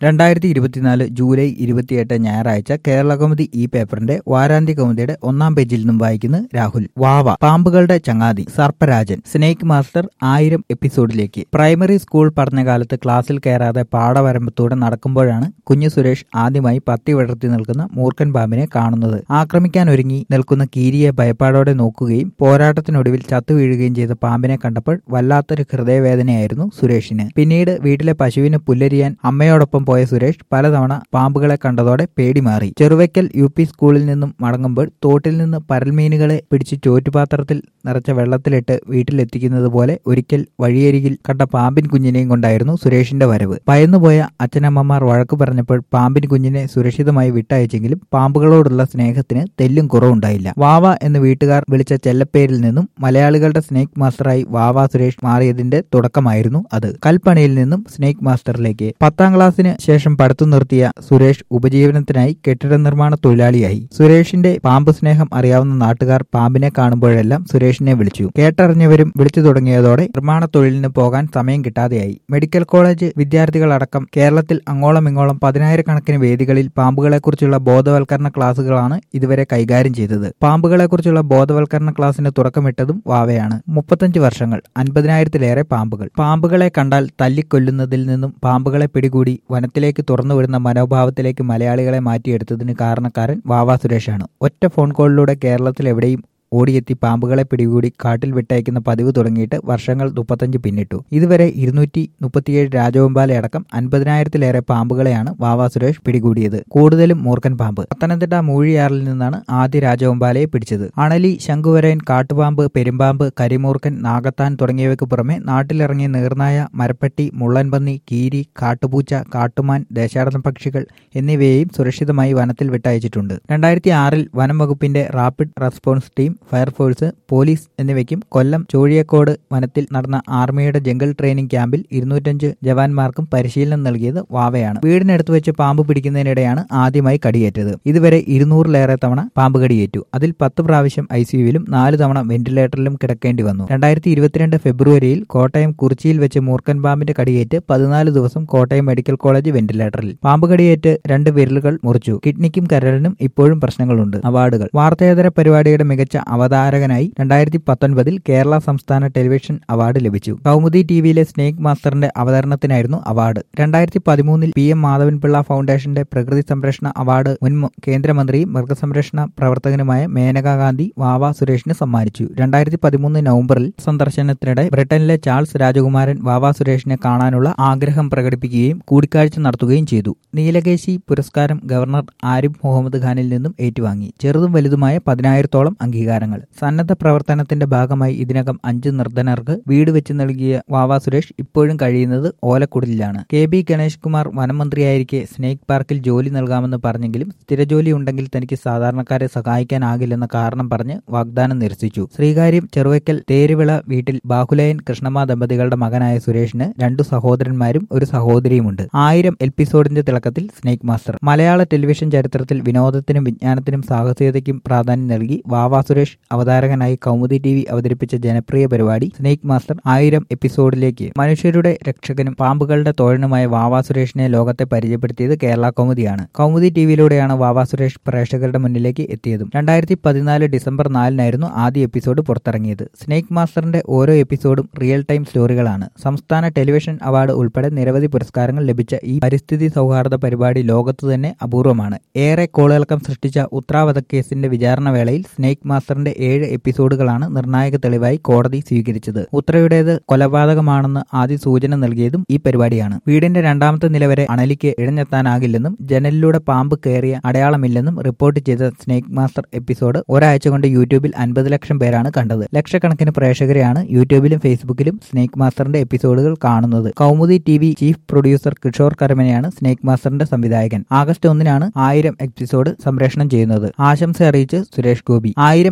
രണ്ടായിരത്തി ഇരുപത്തിനാല് ജൂലൈ ഇരുപത്തിയെട്ട് ഞായറാഴ്ച കേരള കൗമുദി ഈ പേപ്പറിന്റെ വാരാന്ത്യ കൗമുദിയുടെ ഒന്നാം പേജിൽ നിന്നും വായിക്കുന്നു രാഹുൽ വാവ പാമ്പുകളുടെ ചങ്ങാതി സർപ്പരാജൻ സ്നേക്ക് മാസ്റ്റർ ആയിരം എപ്പിസോഡിലേക്ക് പ്രൈമറി സ്കൂൾ പഠനകാലത്ത് ക്ലാസ്സിൽ കയറാതെ പാടവരമ്പത്തൂടെ നടക്കുമ്പോഴാണ് കുഞ്ഞു സുരേഷ് ആദ്യമായി പത്തി വിടർത്തി നിൽക്കുന്ന മൂർഖൻ പാമ്പിനെ കാണുന്നത് ആക്രമിക്കാൻ ഒരുങ്ങി നിൽക്കുന്ന കീരിയെ ഭയപ്പാടോടെ നോക്കുകയും പോരാട്ടത്തിനൊടുവിൽ ചത്തുവീഴുകയും ചെയ്ത പാമ്പിനെ കണ്ടപ്പോൾ വല്ലാത്തൊരു ഹൃദയവേദനയായിരുന്നു സുരേഷിന് പിന്നീട് വീട്ടിലെ പശുവിന് പുല്ലരിയാൻ അമ്മയോടൊപ്പം പോയ സുരേഷ് പലതവണ പാമ്പുകളെ കണ്ടതോടെ പേടി മാറി ചെറുവയ്ക്കൽ യു പി സ്കൂളിൽ നിന്നും മടങ്ങുമ്പോൾ തോട്ടിൽ നിന്ന് പരൽമീനുകളെ പിടിച്ച് ചോറ്റുപാത്രത്തിൽ നിറച്ച വെള്ളത്തിലിട്ട് വീട്ടിലെത്തിക്കുന്നത് പോലെ ഒരിക്കൽ വഴിയരികിൽ കണ്ട പാമ്പിൻ കുഞ്ഞിനെയും കൊണ്ടായിരുന്നു സുരേഷിന്റെ വരവ് ഭയന്നുപോയ അച്ഛനമ്മമാർ വഴക്കു പറഞ്ഞപ്പോൾ പാമ്പിൻ കുഞ്ഞിനെ സുരക്ഷിതമായി വിട്ടയച്ചെങ്കിലും പാമ്പുകളോടുള്ള സ്നേഹത്തിന് തെല്ലും കുറവുണ്ടായില്ല വാവ എന്ന് വീട്ടുകാർ വിളിച്ച ചെല്ലപ്പേരിൽ നിന്നും മലയാളികളുടെ സ്നേക്ക് മാസ്റ്ററായി വാവ സുരേഷ് മാറിയതിന്റെ തുടക്കമായിരുന്നു അത് കൽപ്പണിയിൽ നിന്നും സ്നേക്ക് മാസ്റ്ററിലേക്ക് പത്താം ക്ലാസ്സിന് ശേഷം പഠിത്തം നിർത്തിയ സുരേഷ് ഉപജീവനത്തിനായി കെട്ടിട നിർമ്മാണ തൊഴിലാളിയായി സുരേഷിന്റെ പാമ്പ് സ്നേഹം അറിയാവുന്ന നാട്ടുകാർ പാമ്പിനെ കാണുമ്പോഴെല്ലാം സുരേഷിനെ വിളിച്ചു കേട്ടറിഞ്ഞവരും വിളിച്ചു തുടങ്ങിയതോടെ നിർമ്മാണ തൊഴിലിന് പോകാൻ സമയം കിട്ടാതെയായി മെഡിക്കൽ കോളേജ് വിദ്യാർത്ഥികളടക്കം കേരളത്തിൽ അങ്ങോളം ഇങ്ങോളം പതിനായിരക്കണക്കിന് വേദികളിൽ പാമ്പുകളെക്കുറിച്ചുള്ള ബോധവൽക്കരണ ക്ലാസുകളാണ് ഇതുവരെ കൈകാര്യം ചെയ്തത് പാമ്പുകളെക്കുറിച്ചുള്ള ബോധവൽക്കരണ ക്ലാസ്സിന് തുടക്കമിട്ടതും വാവയാണ് മുപ്പത്തഞ്ച് വർഷങ്ങൾ അൻപതിനായിരത്തിലേറെ പാമ്പുകൾ പാമ്പുകളെ കണ്ടാൽ തല്ലിക്കൊല്ലുന്നതിൽ നിന്നും പാമ്പുകളെ പിടികൂടി വനത്തിലേക്ക് തുറന്നുവിടുന്ന മനോഭാവത്തിലേക്ക് മലയാളികളെ മാറ്റിയെടുത്തതിന് കാരണക്കാരൻ വാവ സുരേഷാണ് ഒറ്റ ഫോൺ കോളിലൂടെ കേരളത്തിൽ എവിടെയും ഓടിയെത്തി പാമ്പുകളെ പിടികൂടി കാട്ടിൽ വിട്ടയക്കുന്ന പതിവ് തുടങ്ങിയിട്ട് വർഷങ്ങൾ മുപ്പത്തഞ്ച് പിന്നിട്ടു ഇതുവരെ ഇരുന്നൂറ്റി മുപ്പത്തിയേഴ് രാജവെമ്പാല അടക്കം അൻപതിനായിരത്തിലേറെ പാമ്പുകളെയാണ് വാവ സുരേഷ് പിടികൂടിയത് കൂടുതലും മൂർഖൻ പാമ്പ് പത്തനംതിട്ട മൂഴിയാറിൽ നിന്നാണ് ആദ്യ രാജവെമ്പാലയെ പിടിച്ചത് അണലി ശംഖുവരയൻ കാട്ടുപാമ്പ് പെരുമ്പാമ്പ് കരിമൂർഖൻ നാഗത്താൻ തുടങ്ങിയവയ്ക്ക് പുറമെ നാട്ടിലിറങ്ങിയ നീർനായ മരപ്പട്ടി മുള്ളൻപന്നി കീരി കാട്ടുപൂച്ച കാട്ടുമാൻ ദേശാടന പക്ഷികൾ എന്നിവയെയും സുരക്ഷിതമായി വനത്തിൽ വിട്ടയച്ചിട്ടുണ്ട് രണ്ടായിരത്തി ആറിൽ വനം വകുപ്പിന്റെ rapid response team fire force police എന്നിവയ്ക്കും കൊല്ലം ചോഴിയക്കോട് വനത്തിൽ നടന്ന ആർമിയുടെ ജംഗിൾ ട്രെയിനിംഗ് ക്യാമ്പിൽ ഇരുന്നൂറ്റഞ്ച് ജവാന്മാർക്കും പരിശീലനം നൽകിയത് വാവയാണ് വീടിനടുത്ത് വെച്ച് പാമ്പ് പിടിക്കുന്നതിനിടെയാണ് ആദ്യമായി കടിയേറ്റത് ഇതുവരെ ഇരുന്നൂറിലേറെ തവണ പാമ്പ് കടിയേറ്റു അതിൽ പത്ത് പ്രാവശ്യം ഐ സിയുവിലും നാല് തവണ വെന്റിലേറ്ററിലും കിടക്കേണ്ടി വന്നു രണ്ടായിരത്തി ഇരുപത്തിരണ്ട് ഫെബ്രുവരിയിൽ കോട്ടയം കുറിച്ചിയിൽ വെച്ച് മൂർഖൻ പാമ്പിന്റെ കടിയേറ്റ് പതിനാല് ദിവസം കോട്ടയം മെഡിക്കൽ കോളേജ് വെന്റിലേറ്ററിൽ പാമ്പ് കടിയേറ്റ് രണ്ട് വിരലുകൾ മുറിച്ചു കിഡ്നിക്കും കരളിനും ഇപ്പോഴും പ്രശ്നങ്ങളുണ്ട് അവാർഡുകൾ വാർത്തേതര പരിപാടിയുടെ മികച്ച അവതാരകനായി രണ്ടായിരത്തി പത്തൊൻപതിൽ കേരള സംസ്ഥാന ടെലിവിഷൻ അവാർഡ് ലഭിച്ചു കൗമുദി ടിവിയിലെ സ്നേക് മാസ്റ്ററിന്റെ അവതരണത്തിനായിരുന്നു അവാർഡ് രണ്ടായിരത്തി പതിമൂന്നിൽ പി എം മാധവൻപിള്ള ഫൗണ്ടേഷന്റെ പ്രകൃതി സംരക്ഷണ അവാർഡ് മുൻ കേന്ദ്രമന്ത്രിയും മൃഗസംരക്ഷണ പ്രവർത്തകനുമായ മേനകാ ഗാന്ധി വാവ സുരേഷിന് സമ്മാനിച്ചു രണ്ടായിരത്തി പതിമൂന്ന് നവംബറിൽ സന്ദർശനത്തിനിടെ ബ്രിട്ടനിലെ ചാൾസ് രാജകുമാരൻ വാവ സുരേഷിനെ കാണാനുള്ള ആഗ്രഹം പ്രകടിപ്പിക്കുകയും കൂടിക്കാഴ്ച നടത്തുകയും ചെയ്തു നീലകേശി പുരസ്കാരം ഗവർണർ ആരിഫ് മുഹമ്മദ് ഖാനിൽ നിന്നും ഏറ്റുവാങ്ങി ചെറുതും വലുതുമായ പതിനായിരത്തോളം അംഗീകാരങ്ങൾ സന്നദ്ധ പ്രവർത്തനത്തിന്റെ ഭാഗമായി ഇതിനകം അഞ്ച് നിർധനർക്ക് വീട് വെച്ച് നൽകിയ വാവ സുരേഷ് ഇപ്പോഴും കഴിയുന്നത് ഓലക്കുടലിലാണ് കെ ബി ഗണേഷ് കുമാർ വനമന്ത്രിയായിരിക്കെ സ്നേക് പാർക്കിൽ ജോലി നൽകാമെന്ന് പറഞ്ഞെങ്കിലും സ്ഥിരജോലി ഉണ്ടെങ്കിൽ തനിക്ക് സാധാരണക്കാരെ സഹായിക്കാനാകില്ലെന്ന കാരണം പറഞ്ഞ് വാഗ്ദാനം നിരസിച്ചു ശ്രീകാര്യം ചെറുവയ്ക്കൽ തേരുവിള വീട്ടിൽ ബാഹുലയൻ കൃഷ്ണമ്മ ദമ്പതികളുടെ മകനായ സുരേഷിന് രണ്ടു സഹോദരന്മാരും ഒരു സഹോദരിയുമുണ്ട് ആയിരം എപ്പിസോഡിന്റെ തിളക്കത്തിൽ സ്നേക് മാസ്റ്റർ മലയാള ടെലിവിഷൻ ചരിത്രത്തിൽ വിനോദത്തിനും വിജ്ഞാനത്തിനും സാഹസികതയ്ക്കും പ്രാധാന്യം നൽകി വാവ സുരേഷ് അവതാരകനായി കൗമുദി ടി വി അവതരിപ്പിച്ച ജനപ്രിയ പരിപാടി സ്നേക് മാസ്റ്റർ ആയിരം എപ്പിസോഡിലേക്ക് മനുഷ്യരുടെ രക്ഷകനും പാമ്പുകളുടെ തോഴനുമായ വാവ സുരേഷിനെ ലോകത്തെ പരിചയപ്പെടുത്തിയത് കേരള കൗമുദിയാണ് കൗമുദി ടിവിയിലൂടെയാണ് വാവ സുരേഷ് പ്രേക്ഷകരുടെ മുന്നിലേക്ക് എത്തിയതും രണ്ടായിരത്തി പതിനാല് ഡിസംബർ നാലിനായിരുന്നു ആദ്യ എപ്പിസോഡ് പുറത്തിറങ്ങിയത് സ്നേക് മാസ്റ്ററിന്റെ ഓരോ എപ്പിസോഡും റിയൽ ടൈം സ്റ്റോറികളാണ് സംസ്ഥാന ടെലിവിഷൻ അവാർഡ് ഉൾപ്പെടെ നിരവധി പുരസ്കാരങ്ങൾ ലഭിച്ച ഈ പരിസ്ഥിതി സൗഹാർദ്ദ പരിപാടി ലോകത്തു തന്നെ അപൂർവമാണ് ഏറെ കോളിളക്കം സൃഷ്ടിച്ച ഉത്രാവധക്കേസിന്റെ വിചാരണ വേളയിൽ സ്നേക് മാസ്റ്ററിന്റെ ഏഴ് എപ്പിസോഡുകളാണ് നിർണായക തെളിവായി കോടതി സ്വീകരിച്ചത് ഉത്രയുടേത് കൊലപാതകമാണെന്ന് ആദ്യ സൂചന നൽകിയതും ഈ പരിപാടിയാണ് വീടിന്റെ രണ്ടാമത്തെ നില വരെ അണലിക്ക് ഇഴഞ്ഞെത്താനാകില്ലെന്നും ജനലിലൂടെ പാമ്പ് കയറിയ അടയാളമില്ലെന്നും റിപ്പോർട്ട് ചെയ്ത സ്നേക് മാസ്റ്റർ എപ്പിസോഡ് ഒരാഴ്ച കൊണ്ട് യൂട്യൂബിൽ അൻപത് ലക്ഷം പേരാണ് കണ്ടത് ലക്ഷക്കണക്കിന് പ്രേക്ഷകരെയാണ് യൂട്യൂബിലും ഫേസ്ബുക്കിലും സ്നേക് മാസ്റ്ററിന്റെ എപ്പിസോഡുകൾ കാണുന്നത് Kaumudi T V chief producer Kishore കരമനയാണ് സ്നേക് മാസ്റ്ററിന്റെ സംവിധായകൻ ആഗസ്റ്റ് ഒന്നിനാണ് ആയിരം എപ്പിസോഡ് സംപ്രേഷണം ചെയ്യുന്നത് ആശംസ അറിയിച്ച് സുരേഷ് ഗോപി ആയിരം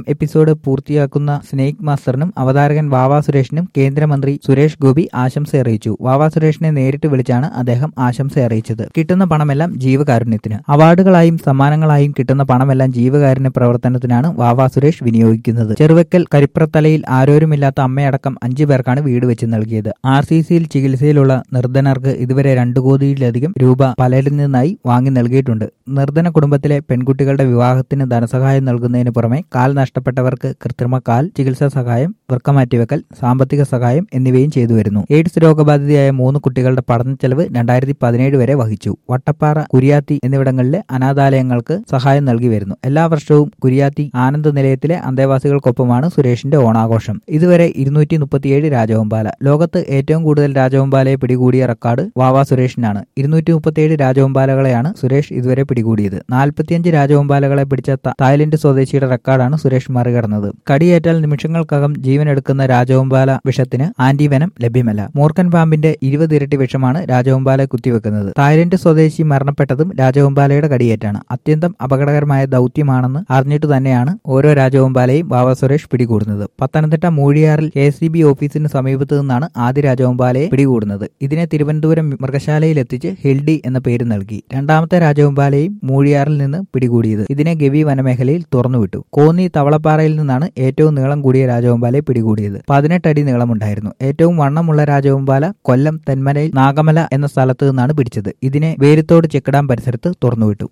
എപ്പിസോഡ് പൂർത്തിയാക്കുന്ന സ്നേക് മാസ്റ്ററിനും അവതാരകൻ വാവ സുരേഷിനും കേന്ദ്രമന്ത്രി സുരേഷ് ഗോപി ആശംസ അറിയിച്ചു വാവ സുരേഷിനെ നേരിട്ട് വിളിച്ചാണ് അദ്ദേഹം ആശംസ അറിയിച്ചത് കിട്ടുന്ന പണമെല്ലാം ജീവകാരുണ്യത്തിന് അവാർഡുകളായും സമ്മാനങ്ങളായും കിട്ടുന്ന പണമെല്ലാം ജീവകാരുണ്യ പ്രവർത്തനത്തിനാണ് വാവ സുരേഷ് വിനിയോഗിക്കുന്നത് ചെറുവക്കൽ കരിപ്രത്തലയിൽ ആരോരുമില്ലാത്ത അമ്മയടക്കം അഞ്ചു പേർക്കാണ് വീട് വെച്ച് നൽകിയത് ആർ സി സിയിൽ ചികിത്സയിലുള്ള നിർധനർക്ക് ഇതുവരെ രണ്ടു കോടിയിലധികം രൂപ പലരിൽ നിന്നായി വാങ്ങി നൽകിയിട്ടുണ്ട് നിർധന കുടുംബത്തിലെ പെൺകുട്ടികളുടെ വിവാഹത്തിന് ധനസഹായം നൽകുന്നതിന് പുറമെ കാൽ നഷ്ടപ്പെട്ടവർക്ക് കൃത്രിമ കാൽ ചികിത്സാ സഹായം വൃക്കമാറ്റിവെക്കൽ സാമ്പത്തിക സഹായം എന്നിവയും ചെയ്തു വരുന്നു എയ്ഡ്സ് രോഗബാധിതയായ മൂന്ന് കുട്ടികളുടെ പഠന ചെലവ് രണ്ടായിരത്തി പതിനേഴ് വരെ വഹിച്ചു വട്ടപ്പാറ കുരിയാത്തി എന്നിവിടങ്ങളിലെ അനാഥാലയങ്ങൾക്ക് സഹായം നൽകി വരുന്നു എല്ലാ വർഷവും കുരിയാത്തി ആനന്ദ നിലയത്തിലെ അന്തേവാസികൾക്കൊപ്പമാണ് സുരേഷിന്റെ ഓണാഘോഷം ഇതുവരെ ഇരുന്നൂറ്റി മുപ്പത്തിയേഴ് രാജവമ്പാല ലോകത്ത് ഏറ്റവും കൂടുതൽ രാജവമ്പാലയെ പിടികൂടിയ റെക്കോർഡ് വാവ സുരേഷിനാണ് ഇരുന്നൂറ്റി മുപ്പത്തിയേഴ് രാജവമ്പാലകളെയാണ് സുരേഷ് ഇതുവരെ പിടികൂടിയത് നാൽപ്പത്തിയഞ്ച് രാജവമ്പാലകളെ പിടിച്ച ത- തായ്ലൻഡ് സ്വദേശിയുടെ റെക്കോർഡാണ് സുരേഷ് മറികടന്നത് കടിയേറ്റാൽ നിമിഷങ്ങൾക്കകം ജീവനെടുക്കുന്ന രാജവമ്പാല വിഷത്തിന് ആന്റിവെനം ലഭ്യമല്ല മൂർഖൻ പാമ്പിന്റെ ഇരുപത് ഇരട്ടി വിഷമാണ് രാജവമ്പാല കുത്തിവെക്കുന്നത് തായ്ലൻഡ് സ്വദേശി മരണപ്പെട്ടതും രാജവമ്പാലയുടെ കടിയേറ്റാണ് അത്യന്തം അപകടകരമായ ദൗത്യമാണെന്ന് അറിഞ്ഞിട്ട് തന്നെയാണ് ഓരോ രാജവമ്പാലയും ബാബ സുരേഷ് പിടികൂടുന്നത് പത്തനംതിട്ട മൂഴിയാറിൽ കെ എസ് ഡി ബി ഓഫീസിന് സമീപത്ത് നിന്നാണ് ആദ്യ രാജവമ്പാലയെ പിടികൂടുന്നത് ഇതിനെ തിരുവനന്തപുരം മൃഗശാലയിൽ എത്തിച്ച് ഹെൽഡി എന്ന പേര് നൽകി രണ്ടാമത്തെ രാജവമ്പാലയും മൂഴിയാറിൽ നിന്ന് പിടികൂടിയത് ഇതിനെ ഗവി വനമേഖലയിൽ തുറന്നുവിട്ടു കോന്നി തവളപ്പാറയിൽ നിന്നാണ് ഏറ്റവും നീളം കൂടിയ രാജവമ്പാലയെ പിടികൂടിയത് പതിനെട്ട് അടി നീളമുണ്ടായിരുന്നു ഏറ്റവും വണ്ണമുള്ള രാജവമ്പാല കൊല്ലം തെന്മലയിൽ നാഗമല എന്ന സ്ഥലത്ത് നിന്നാണ് പിടിച്ചത് ഇതിനെ വേരുത്തോട് ചെക്കിടാം പരിസരത്ത് തുറന്നുവിട്ടു